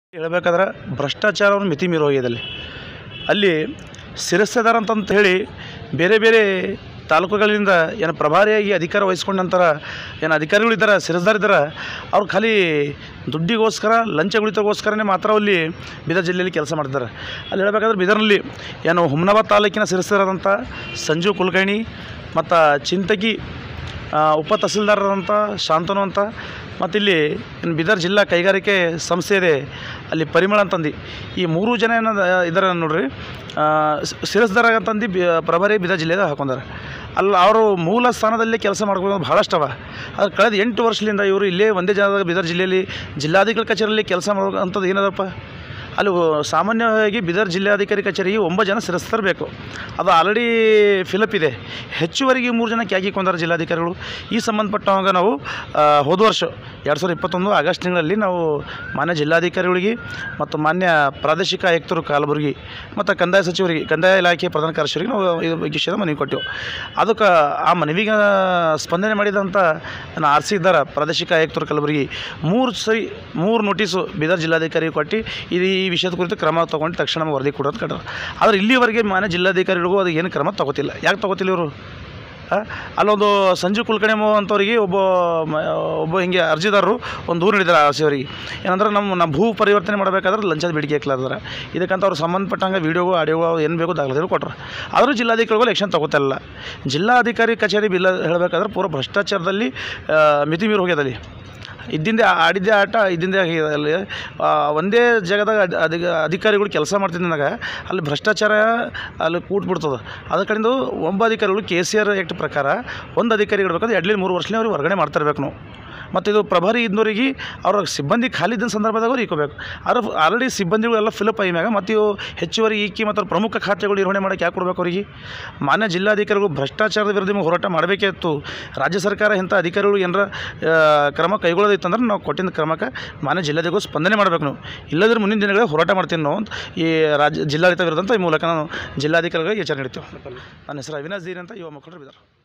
ಹೇಳ್ಬೇಕಾದ್ರೆ ಭ್ರಷ್ಟಾಚಾರವನ್ನು ಮಿತಿ ಮೀರಿ ಹೋಗಿದೆ ಅಲ್ಲಿ ಅಲ್ಲಿ ಶಿರಸ್ತೆದಾರ ಅಂತಂತ ಹೇಳಿ ಬೇರೆ ಬೇರೆ ತಾಲೂಕುಗಳಿಂದ ಏನು ಪ್ರಭಾರಿಯಾಗಿ ಅಧಿಕಾರ ವಹಿಸ್ಕೊಂಡ ನಂತರ ಏನು ಅಧಿಕಾರಿಗಳಿದ್ದಾರೆ ಶಿರಸ್ದಾರ್ ಇದ್ದಾರೆ ಅವ್ರು ಖಾಲಿ ದುಡ್ಡಿಗೋಸ್ಕರ ಲಂಚ ಗುಳಿತಗೋಸ್ಕರನೇ ಮಾತ್ರ ಅಲ್ಲಿ ಬೀದರ್ ಜಿಲ್ಲೆಯಲ್ಲಿ ಕೆಲಸ ಮಾಡ್ತಿದ್ದಾರೆ ಅಲ್ಲಿ ಹೇಳಬೇಕಾದ್ರೆ ಬೀದರ್ನಲ್ಲಿ ಏನು ಹುಮ್ನಾಬಾದ್ ತಾಲೂಕಿನ ಶಿರಸ್ತೆದಾರಾದಂಥ ಸಂಜೀವ್ ಕುಲಕರ್ಣಿ ಮತ್ತು ಚಿಂತಗಿ ಆ, ಉಪ ತಹಸೀಲ್ದಾರರಂಥ ಶಾಂತನು ಅಂತ ಮತ್ತು ಇಲ್ಲಿ ಏನು ಬೀದರ್ ಜಿಲ್ಲಾ ಕೈಗಾರಿಕೆ ಸಂಸ್ಥೆ ಇದೆ ಅಲ್ಲಿ ಪರಿಮಳ ಅಂತಂದು ಈ ಮೂರು ಜನ ಏನದ ಇದ್ದಾರೆ ನೋಡ್ರಿ ಆ, ಸ- ಶಿರಸ್ದಾರ ಅಂತಂದು ಬಿ ಪ್ರಭಾರಿ ಬೀದರ್ ಜಿಲ್ಲೆದಾಗ ಹಾಕೊಂಡಾರೆ ಅಲ್ಲಿ ಅವರು ಮೂಲ ಸ್ಥಾನದಲ್ಲಿ ಕೆಲಸ ಮಾಡ್ಕೊಂಡು ಭಾಳಷ್ಟು ಅವ ಅದು ಕಳೆದ ಎಂಟು ವರ್ಷದಿಂದ ಇವರು ಇಲ್ಲೇ ಒಂದೇ ಜಾಗದಾಗ ಬೀದರ್ ಜಿಲ್ಲೆಯಲ್ಲಿ ಜಿಲ್ಲಾಧಿಕಾರಿ ಕಚೇರಿಯಲ್ಲಿ ಕೆಲಸ ಮಾಡೋ ಅಂಥದ್ದು ಏನದಪ್ಪ ಅಲ್ಲಿ ಒ- ಸಾಮಾನ್ಯವಾಗಿ ಬೀದರ್ ಜಿಲ್ಲಾಧಿಕಾರಿ ಕಚೇರಿಗೆ ಒಂಬತ್ತು ಜನ ಶಿರಸ್ತರು ಬೇಕು ಅದು ಆಲ್ರೆಡಿ ಫಿಲಪ್ ಇದೆ ಹೆಚ್ಚುವರೆಗೆ ಮೂರು ಜನ ಕ್ಯಾಗಿ ಕೊಂದಾರ ಜಿಲ್ಲಾಧಿಕಾರಿಗಳು ಈ ಸಂಬಂಧಪಟ್ಟವಾಗ ನಾವು ಆ, ಹೋದ ವರ್ಷ ಎರಡು ಸಾವಿರದ ಇಪ್ಪತ್ತೊಂದು ಆಗಸ್ಟ್ ತಿಂಗಳಲ್ಲಿ ನಾವು ಮಾನ್ಯ ಜಿಲ್ಲಾಧಿಕಾರಿಗಳಿಗೆ ಮತ್ತು ಮಾನ್ಯ ಪ್ರಾದೇಶಿಕ ಆಯುಕ್ತರು ಕಲಬುರಗಿ ಮತ್ತು ಕಂದಾಯ ಸಚಿವರಿಗೆ ಕಂದಾಯ ಇಲಾಖೆ ಪ್ರಧಾನ ಕಾರ್ಯದರ್ಶಿಯವರಿಗೆ ನಾವು ಇದು ವಿಷಯದ ಮನವಿ ಕೊಟ್ಟೆವು ಅದಕ್ಕೆ ಆ ಮನವಿಗೆ ಸ್ಪಂದನೆ ಮಾಡಿದಂಥ ಆರ್ ಸಿ ಇದ್ದಾರೆ ಪ್ರಾದೇಶಿಕ ಆಯುಕ್ತರು ಕಲಬುರಗಿ ಮೂರು ಸರಿ ಮೂರು ನೋಟಿಸು ಬೀದರ್ ಜಿಲ್ಲಾಧಿಕಾರಿಗೆ ಕೊಟ್ಟು ಇದು ಈ ವಿಷಯದ ಕುರಿತು ಕ್ರಮ ತೊಗೊಂಡು ತಕ್ಷಣ ವರದಿ ಕೊಡೋದು ಕಟ್ಟಾರ ಆದರೆ ಇಲ್ಲಿವರೆಗೆ ಮಾನ್ಯ ಜಿಲ್ಲಾಧಿಕಾರಿಗಳಿಗೂ ಅದು ಏನು ಕ್ರಮ ತಗೋತಿಲ್ಲ ಯಾಕೆ ತಗೋತಿಲ್ಲ ಇವರು ಆ, ಅಲ್ಲೊಂದು ಸಂಜೀವ್ ಕುಲಕರ್ಣಿ ಅಂಥವ್ರಿಗೆ ಒಬ್ಬ ಮ- ಒಬ್ಬ ಹಿಂಗೆ ಅರ್ಜಿದಾರರು ಒಂದು ದೂರು ನೀಡಿದ್ದಾರೆ ಆರ್ ಸಿ ಅವರಿಗೆ ಏನಂದ್ರೆ ನಮ್ಮ ನಮ್ಮ ಭೂ ಪರಿವರ್ತನೆ ಮಾಡಬೇಕಾದ್ರೆ ಲಂಚದ ಬೇಡಿಕೆ ಹಾಕ್ಲಾರ್ದಾರೆ ಇದಕ್ಕಂತ ಅವ್ರು ಸಂಬಂಧಪಟ್ಟಂಗೆ ವೀಡಿಯೋಗಳು ಆಡಿಯೋಗಳು ಏನು ಬೇಕು ದಾಖಲೆಗಳು ಕೊಟ್ಟರು ಆದರೂ ಜಿಲ್ಲಾಧಿಕಾರಿಗಳು ಆ್ಯಕ್ಷನ್ ತಗೋತಿಲ್ಲ ಜಿಲ್ಲಾಧಿಕಾರಿ ಕಚೇರಿ ಬಿಲ್ಲ ಹೇಳಬೇಕಾದ್ರೆ ಪೂರ ಭ್ರಷ್ಟಾಚಾರದಲ್ಲಿ ಆ, ಮಿತಿ ಮೀರಿ ಹೋಗ್ಯದಲ್ಲಿ ಇದ್ದಿಂದೆ ಆಡಿದ್ದೆ ಆಟ ಇದ್ದಿಂದೆ ಆಗಿದೆ ಅಲ್ಲಿ ಆ, ಒಂದೇ ಜಾಗದಾಗ ಅದ್- ಅಧಿಕ ಅಧಿಕಾರಿಗಳು ಕೆಲಸ ಮಾಡ್ತಿದ್ದಾಗ ಅಲ್ಲಿ ಭ್ರಷ್ಟಾಚಾರ ಅಲ್ಲಿ ಕೂಟ್ಬಿಡ್ತದೆ ಅದ ಕಡೆಯಿಂದ ಒಬ್ಬ ಅಧಿಕಾರಿಗಳು ಕೆ ಸಿ ಆರ್ ಆ್ಯಕ್ಟ್ ಪ್ರಕಾರ ಒಂದು ಅಧಿಕಾರಿ ಇಡಬೇಕಾದ್ರೆ ಎರಡಲಿ ಮೂರು ವರ್ಷನೇ ಅವ್ರಿಗೆ ಹೊರಗಡೆ ಮಾಡ್ತಾ ಇರ್ಬೇಕು ನಾವು ಮತ್ತು ಇದು ಪ್ರಭಾರಿ ಇದ್ದವರಿಗೆ ಅವ್ರ ಸಿಬ್ಬಂದಿ ಖಾಲಿ ಇದ್ದ ಸಂದರ್ಭದಾಗ ಅವ್ರು ಇಕ್ಕೋಬೇಕು ಆದ್ರೆ ಆಲ್ರೆಡಿ ಸಿಬ್ಬಂದಿಗಳೆಲ್ಲ ಫಿಲಪ್ ಆಗಿ ಮ್ಯಾಗ ಮತ್ತು ಇವು ಹೆಚ್ಚುವರಿ ಈಕಿ ಮತ್ತು ಅವ್ರ ಪ್ರಮುಖ ಖಾತೆಗಳು ನಿರ್ವಹಣೆ ಮಾಡೋಕ್ಕೆ ಯಾಕೆ ಕೊಡ್ಬೇಕು ಅವರಿಗೆ ಮಾನ್ಯ ಜಿಲ್ಲಾಧಿಕಾರಿಗಳು ಭ್ರಷ್ಟಾಚಾರದ ವಿರುದ್ಧ ನಿಮಗೆ ಹೋರಾಟ ಮಾಡಬೇಕಿತ್ತು ರಾಜ್ಯ ಸರ್ಕಾರ ಇಂಥ ಅಧಿಕಾರಿಗಳು ಏನಾರ ಆ, ಕ್ರಮ ಕೈಗೊಳ್ಳೋದಿತ್ತಂದ್ರೆ ನಾವು ಕೊಟ್ಟಿದ್ದ ಕ್ರಮಕ್ಕೆ ಮಾನ್ಯ ಜಿಲ್ಲಾಧಿಕಾರಿಗಳು ಸ್ಪಂದನೆ ಮಾಡಬೇಕು ನಾವು ಇಲ್ಲದ್ರೆ ಮುಂದಿನ ದಿನಗಳಲ್ಲಿ ಹೋರಾಟ ಮಾಡ್ತೀನಿ ನಾವು ಅಂತ ಈ ರಾಜ್ಯ ಜಿಲ್ಲಾಡಳಿತ ವಿರುದ್ಧ ಅಂತ ಈ ಮೂಲಕ ನಾವು ಜಿಲ್ಲಾಧಿಕಾರಿಗಳಿಗೆ ಎಚ್ಚರಿಕೆ ನೀಡ್ತೇವೆ ನನ್ನ ಹೆಸರು ಅವಿನಾಶ್ ದೀರ್ ಅಂತ ಯುವ ಮುಖಂಡರು ಇದ್ದಾರೆ